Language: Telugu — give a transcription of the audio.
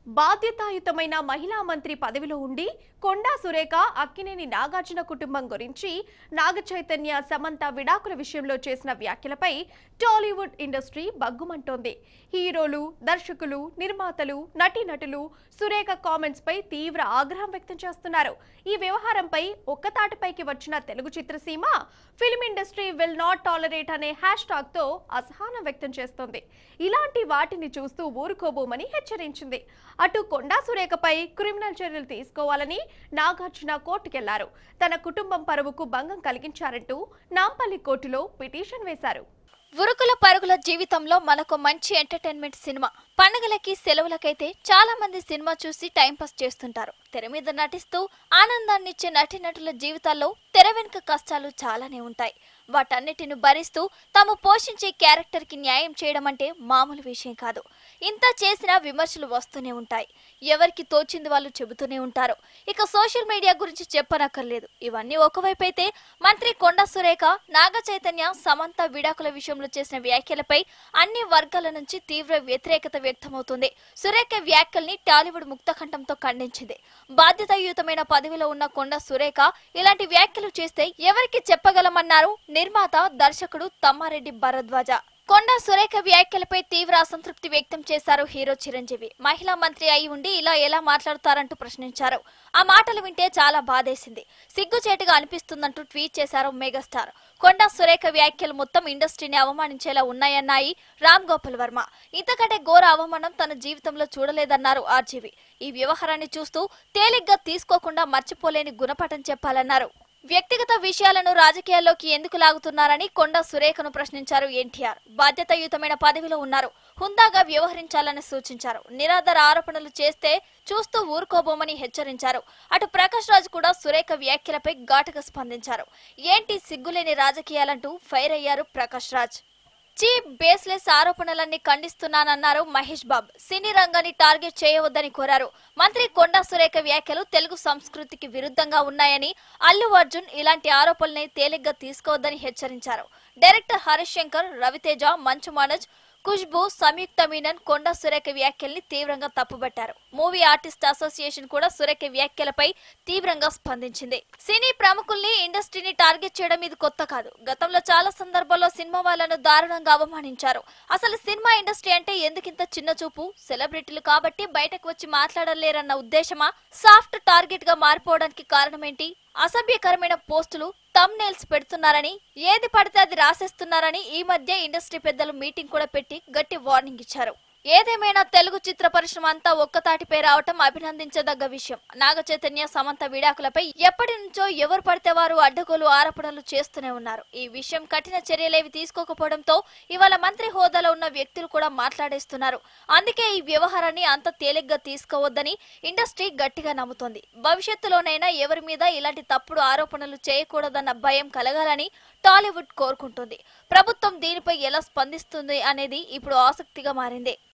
బాధ్యతాయుతమైన మహిళా మంత్రి పదవిలో ఉండి కొండా సురేఖ అక్కినేని నాగార్జున కుటుంబం గురించి నాగ చైతన్య సమంత విడాకుల విషయంలో చేసిన వ్యాఖ్యలపై టాలీవుడ్ ఇండస్ట్రీ బగ్గుమంటోంది హీరోలు దర్శకులు నిర్మాతలు నటీనటులు సురేఖ కామెంట్స్ పై తీవ్ర ఆగ్రహం వ్యక్తం చేస్తున్నారు ఈ వ్యవహారంపై ఒక్కతాటిపైకి వచ్చిన తెలుగు చిత్రసీమ film industry will not tolerate అనే హ్యాష్ టాగ్ తో అసహనం వ్యక్తం చేస్తోంది ఇలాంటి వాటిని చూస్తూ ఊరుకోబోమని హెచ్చరించింది అటు కొండా సురేఖపై క్రిమినల్ చర్యలు తీసుకోవాలని నాగార్జున కోర్టుకెళ్లారు తన కుటుంబం పరువుకు భంగం కలిగించారంటూ నాంపల్లి కోర్టులో పిటిషన్ వేశారు ఉరుకుల పరుగుల జీవితంలో మనకు మంచి ఎంటర్టైన్మెంట్ సినిమా పండుగలకి సెలవులకైతే చాలా మంది సినిమా చూసి టైంపాస్ చేస్తుంటారు తెర మీద నటిస్తూ ఆనందాన్నిచ్చే నటీనటుల జీవితాల్లో తెర వెనుక కష్టాలు చాలానే ఉంటాయి వాటన్నిటిని భరిస్తూ తాము పోషించే క్యారెక్టర్ కి న్యాయం చేయడం అంటే మామూలు విషయం కాదు ఇంత చేసినా విమర్శలు వస్తూనే ఉంటాయి ఎవరికి తోచింది వాళ్ళు చెబుతూనే ఉంటారు ఇక సోషల్ మీడియా గురించి చెప్పనక్కర్లేదు ఇవన్నీ ఒకవైపు అయితే మంత్రి కొండ సురేఖ నాగ చైతన్య సమంత విడాకుల విషయంలో చేసిన వ్యాఖ్యలపై అన్ని వర్గాల నుంచి తీవ్ర వ్యతిరేకత వ్యక్తమవుతుంది సురేఖ వ్యాఖ్యల్ని టాలీవుడ్ ముక్తకంఠంతో ఖండించింది బాధ్యతాయుతమైన పదవిలో ఉన్న కొండ సురేఖ ఇలాంటి వ్యాఖ్యలు చేస్తే ఎవరికి చెప్పగలమన్నారు నిర్మాత దర్శకుడు తమ్మారెడ్డి భరద్వాజ కొండ సురేఖ వ్యాఖ్యలపై తీవ్ర అసంతృప్తి వ్యక్తం చేశారు హీరో చిరంజీవి మహిళా మంత్రి అయి ఉండి ఇలా ఎలా మాట్లాడతారంటూ ప్రశ్నించారు ఆ మాటలు వింటే చాలా బాధేసింది సిగ్గుచేటుగా అనిపిస్తుందంటూ ట్వీట్ చేశారు మెగాస్టార్ కొండ సురేఖ వ్యాఖ్యలు మొత్తం ఇండస్ట్రీని అవమానించేలా ఉన్నాయన్నాయి రామ్ గోపాల్ వర్మ ఇంతకంటే ఘోర అవమానం తన జీవితంలో చూడలేదన్నారు ఆర్జీవి ఈ వ్యవహారాన్ని చూస్తూ తేలిగ్గా తీసుకోకుండా మర్చిపోలేని గుణపాఠం చెప్పాలన్నారు వ్యక్తిగత విషయాలను రాజకీయాల్లోకి ఎందుకు లాగుతున్నారని కొండ సురేఖను ప్రశ్నించారు ఎన్టీఆర్ బాధ్యతాయుతమైన పదవిలో ఉన్నారు హుందాగా వ్యవహరించాలని సూచించారు నిరాధార ఆరోపణలు చేస్తే చూస్తూ ఊరుకోబోమని హెచ్చరించారు అటు ప్రకాష్ రాజ్ కూడా సురేఖ వ్యాఖ్యలపై ఘాటుగా స్పందించారు ఏంటి సిగ్గులేని రాజకీయాలంటూ ఫైర్ అయ్యారు ప్రకాష్ రాజ్ చీప్ బేస్లెస్ ఆరోపణలన్నీ ఖండిస్తున్నానన్నారు మహేష్ బాబు సినీ రంగాన్ని టార్గెట్ చేయవద్దని కోరారు మంత్రి కొండా సురేఖ వ్యాఖ్యలు తెలుగు సంస్కృతికి విరుద్ధంగా ఉన్నాయని అల్లు అర్జున్ ఇలాంటి ఆరోపణల్ని తేలిగ్గా తీసుకోవద్దని హెచ్చరించారు డైరెక్టర్ హరీష్ శంకర్ రవితేజ మంచు మనోజ్ ఖుష్బు సంయుక్త మీనన్ కొండ సురేఖ వ్యాఖ్యల్ని తీవ్రంగా తప్పుబట్టారు మూవీ ఆర్టిస్ట్ అసోసియేషన్ కూడా సురేఖ వ్యాఖ్యలపై తీవ్రంగా స్పందించింది సినీ ప్రముఖుల్ని ఇండస్ట్రీని టార్గెట్ చేయడం ఇది కొత్త కాదు గతంలో చాలా సందర్భాల్లో సినిమా వాళ్ళను దారుణంగా అవమానించారు అసలు సినిమా ఇండస్ట్రీ అంటే ఎందుకింత చిన్న చూపు సెలబ్రిటీలు కాబట్టి బయటకు వచ్చి మాట్లాడలేరన్న ఉద్దేశమా సాఫ్ట్ టార్గెట్ గా మారిపోవడానికి కారణమేంటి అసభ్యకరమైన పోస్టులు తమ్ నెయిల్స్ పెడుతున్నారని ఏది పడితే అది రాసేస్తున్నారని ఈ మధ్య ఇండస్ట్రీ పెద్దలు మీటింగ్ కూడా పెట్టి గట్టి వార్నింగ్ ఇచ్చారు ఏదేమైనా తెలుగు చిత్ర పరిశ్రమ అంతా ఒక్కతాటిపై రావటం అభినందించదగ్గ విషయం నాగ చైతన్య సమంత విడాకులపై ఎప్పటి నుంచో ఎవరు పడితే వారు అడ్డగోలు ఆరోపణలు చేస్తూనే ఉన్నారు ఈ విషయం కఠిన చర్యలేవి తీసుకోకపోవడంతో ఇవాళ మంత్రి హోదాలో ఉన్న వ్యక్తులు కూడా మాట్లాడేస్తున్నారు అందుకే ఈ వ్యవహారాన్ని అంత తేలిగ్గా తీసుకోవద్దని ఇండస్ట్రీ గట్టిగా నమ్ముతోంది భవిష్యత్తులోనైనా ఎవరి మీద ఇలాంటి తప్పుడు ఆరోపణలు చేయకూడదన్న భయం కలగాలని టాలీవుడ్ కోరుకుంటుంది ప్రభుత్వం దీనిపై ఎలా స్పందిస్తుంది అనేది ఇప్పుడు ఆసక్తిగా మారింది